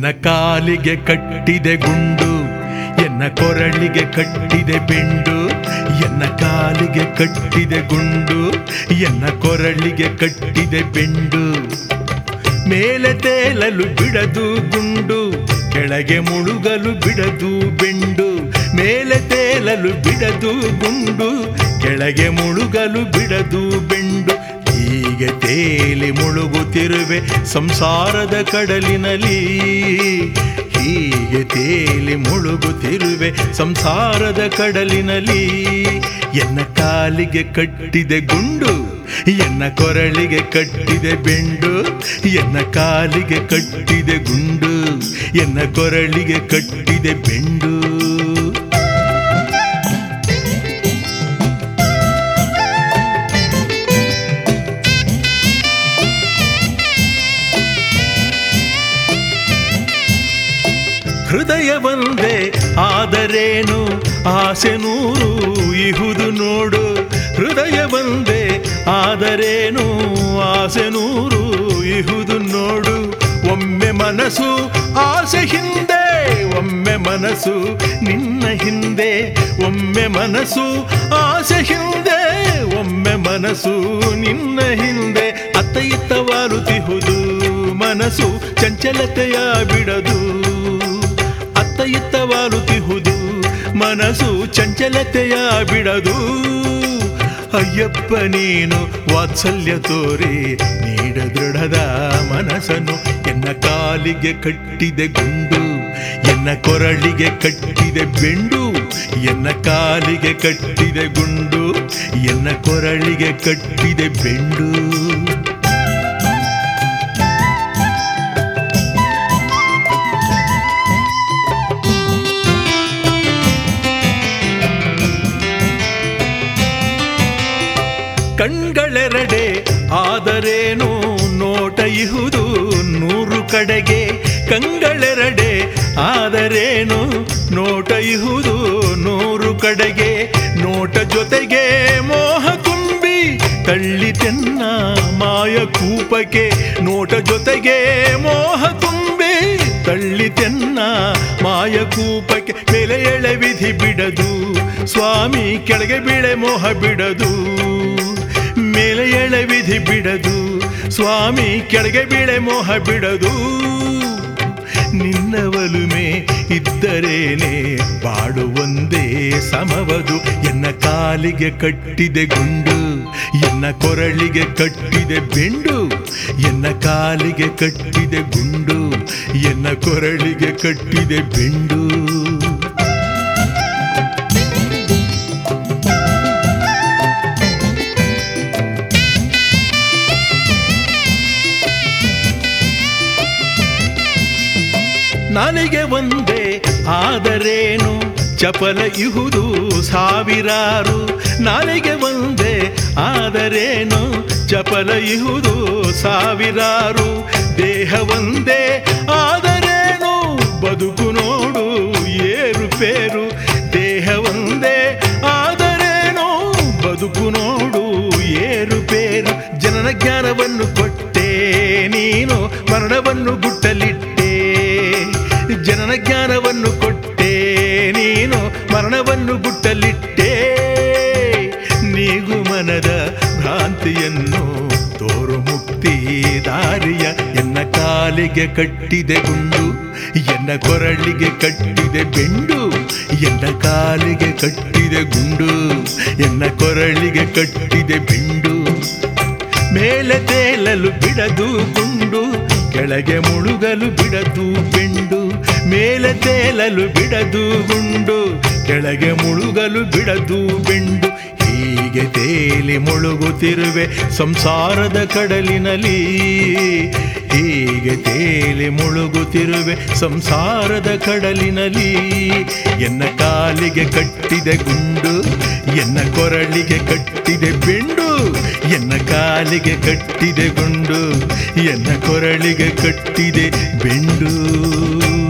ಎನ್ನ ಕಾಲಿಗೆ ಕಟ್ಟಿದೆ ಗುಂಡು ಎನ್ನ ಕೊರಳಿಗೆ ಕಟ್ಟಿದೆ ಬೆಂಡು ಎನ್ನ ಕಾಲಿಗೆ ಕಟ್ಟಿದೆ ಗುಂಡು ಎನ್ನ ಕೊರಳಿಗೆ ಕಟ್ಟಿದೆ ಬೆಂಡು ಮೇಲೆ ತೇಲಲು ಬಿಡದು ಗುಂಡು ಕೆಳಗೆ ಮುಳುಗಲು ಬಿಡದು ಬೆಂಡು ಮೇಲೆ ತೇಲಲು ಬಿಡದು ಗುಂಡು ಕೆಳಗೆ ಮುಳುಗಲು ಬಿಡದು ಬೆಂಡು ಹೀಗೆ ತೇಲಿ ಮುಳುಗುತ್ತಿರುವೆ ಸಂಸಾರದ ಕಡಲಿನಲ್ಲಿ ಹೀಗೆ ತೇಲಿ ಮುಳುಗುತ್ತಿರುವೆ ಸಂಸಾರದ ಕಡಲಿನಲ್ಲಿ ಎನ್ನ ಕಾಲಿಗೆ ಕಟ್ಟಿದೆ ಗುಂಡು ಎನ್ನ ಕೊರಳಿಗೆ ಕಟ್ಟಿದೆ ಬೆಂಡು ಎನ್ನ ಕಾಲಿಗೆ ಕಟ್ಟಿದೆ ಗುಂಡು ಎನ್ನ ಕೊರಳಿಗೆ ಕಟ್ಟಿದೆ ಬೆಂಡು ಹೃದಯ ಒಂದೇ ಆದರೇನು ಆಸೆ ನೂರು ಇಹುದು ನೋಡು ಹೃದಯ ಒಂದೇ ಆದರೇನು ಆಸೆ ನೂರು ಇಹುದು ನೋಡು ಒಮ್ಮೆ ಮನಸ್ಸು ಆಸೆ ಹಿಂದೆ ಒಮ್ಮೆ ಮನಸ್ಸು ನಿನ್ನ ಹಿಂದೆ ಒಮ್ಮೆ ಮನಸ್ಸು ಆಸೆ ಹಿಂದೆ ಒಮ್ಮೆ ಮನಸ್ಸು ನಿನ್ನ ಹಿಂದೆ ಅತ್ತ ಇತ್ತ ವಾಲುತಿಹುದು ಮನಸ್ಸು ಚಂಚಲತೆಯ ಬಿಡದು ಅತ್ತ ಇತ್ತ ವಾಲುತಿಹುದು ಮನಸ್ಸು ಚಂಚಲತೆಯ ಬಿಡದು ಅಯ್ಯಪ್ಪ ನೀನು ವಾತ್ಸಲ್ಯ ತೋರಿ ನೀಡ ದೃಢದ ಮನಸ್ಸನ್ನು ಎನ್ನ ಕಾಲಿಗೆ ಕಟ್ಟಿದೆ ಗುಂಡು ಎನ್ನ ಕೊರಳಿಗೆ ಕಟ್ಟಿದೆ ಬೆಂಡು ಎನ್ನ ಕಾಲಿಗೆ ಕಟ್ಟಿದೆ ಗುಂಡು ಎನ್ನ ಕೊರಳಿಗೆ ಕಟ್ಟಿದೆ ಬೆಂಡು ಕಣ್ಗಳೆರಡೆ ಆದರೇನು ನೋಟ ಇಹುದು ನೂರು ಕಡೆಗೆ ಕಂಗಳೆರಡೆ ಆದರೇನು ನೋಟ ಇಹುದು ನೂರು ಕಡೆಗೆ ನೋಟ ಜೊತೆಗೆ ಮೋಹ ತುಂಬಿ ತಳ್ಳಿತೆನ್ನ ಮಾಯ ಕೂಪಕ್ಕೆ ನೋಟ ಜೊತೆಗೆ ಮೋಹ ತುಂಬಿ ತಳ್ಳಿತೆನ್ನ ಮಾಯ ಕೂಪಕ್ಕೆ ಮೇಲೆ ಎಳೆ ವಿಧಿ ಬಿಡದು ಸ್ವಾಮಿ ಕೆಳಗೆ ಬೀಳೆ ಮೋಹ ಬಿಡದು ಮೇಲೆ ಎಳೆ ವಿಧಿ ಬಿಡದು ಸ್ವಾಮಿ ಕೆಳಗೆ ಬೀಳೆ ಮೋಹ ಬಿಡದು ನಿನ್ನ ಒಲುಮೆ ಇದ್ದರೇನೆ ಬಾಡುವಂದೇ ಸಮವದು ಎನ್ನ ಕಾಲಿಗೆ ಕಟ್ಟಿದೆ ಗುಂಡು ಎನ್ನ ಕೊರಳಿಗೆ ಕಟ್ಟಿದೆ ಬೆಂಡು ಎನ್ನ ಕಾಲಿಗೆ ಕಟ್ಟಿದೆ ಗುಂಡು ಎನ್ನ ಕೊರಳಿಗೆ ಕಟ್ಟಿದೆ ಬೆಂಡು ನನಗೆ ಒಂದೇ ಆದರೇನು ಚಪಲ ಇಹುದು ಸಾವಿರಾರು ನನಗೆ ಒಂದೇ ಆದರೇನು ಚಪಲ ಇಹುದು ಸಾವಿರಾರು ದೇಹ ಒಂದೇ ಆದರೇನು ಬದುಕು ನೋಡು ಏರುಪೇರು ದೇಹ ಒಂದೇ ಆದರೇನು ಬದುಕು ನೋಡು ಏರುಪೇರು ಜನನ ಜ್ಞಾನವನ್ನು ಕೊಟ್ಟೆ ನೀನು ಮರಣವನ್ನು ಗುಟ್ಟಲಿಟ್ಟೆ ಜನನ ಜ್ಞಾನವನ್ನು ಕೊಟ್ಟೆ ನೀನು ಮರಣವನ್ನು ಗುಟ್ಟಲಿಟ್ಟೆ ನೀಗು ಮನದ ಭ್ರಾಂತಿಯನ್ನು ತೋರು ಮುಕ್ತಿ ದಾರಿಯ ಎನ್ನ ಕಾಲಿಗೆ ಕಟ್ಟಿದೆ ಗುಂಡು ಎನ್ನ ಕೊರಳಿಗೆ ಕಟ್ಟಿದೆ ಬೆಂಡು ಎನ್ನ ಕಾಲಿಗೆ ಕಟ್ಟಿದೆ ಗುಂಡು ಎನ್ನ ಕೊರಳಿಗೆ ಕಟ್ಟಿದೆ ಬೆಂಡು ಮೇಲೆ ತೇಲಲು ಬಿಡದು ಗುಂಡು ಕೆಳಗೆ ಮುಳುಗಲು ಬಿಡದು ಬೆಂಡು ಮೇಲೆ ತೇಲಲು ಬಿಡದು ಗುಂಡು ಕೆಳಗೆ ಮುಳುಗಲು ಬಿಡದು ಬೆಂಡು ಹೀಗೆ ತೇಲಿ ಮುಳುಗುತ್ತಿರುವೆ ಸಂಸಾರದ ಕಡಲಿನಲ್ಲಿ ಹೀಗೆ ತೇಲಿ ಮುಳುಗುತ್ತಿರುವೆ ಸಂಸಾರದ ಕಡಲಿನಲ್ಲಿ ಎನ್ನ ಕಾಲಿಗೆ ಕಟ್ಟಿದೆ ಗುಂಡು ಎನ್ನ ಕೊರಳಿಗೆ ಕಟ್ಟಿದೆ ಬೆಂಡು ಎನ್ನ ಕಾಲಿಗೆ ಕಟ್ಟಿದೆ ಗುಂಡು ಎನ್ನ ಕೊರಳಿಗೆ ಕಟ್ಟಿದೆ ಬೆಂಡು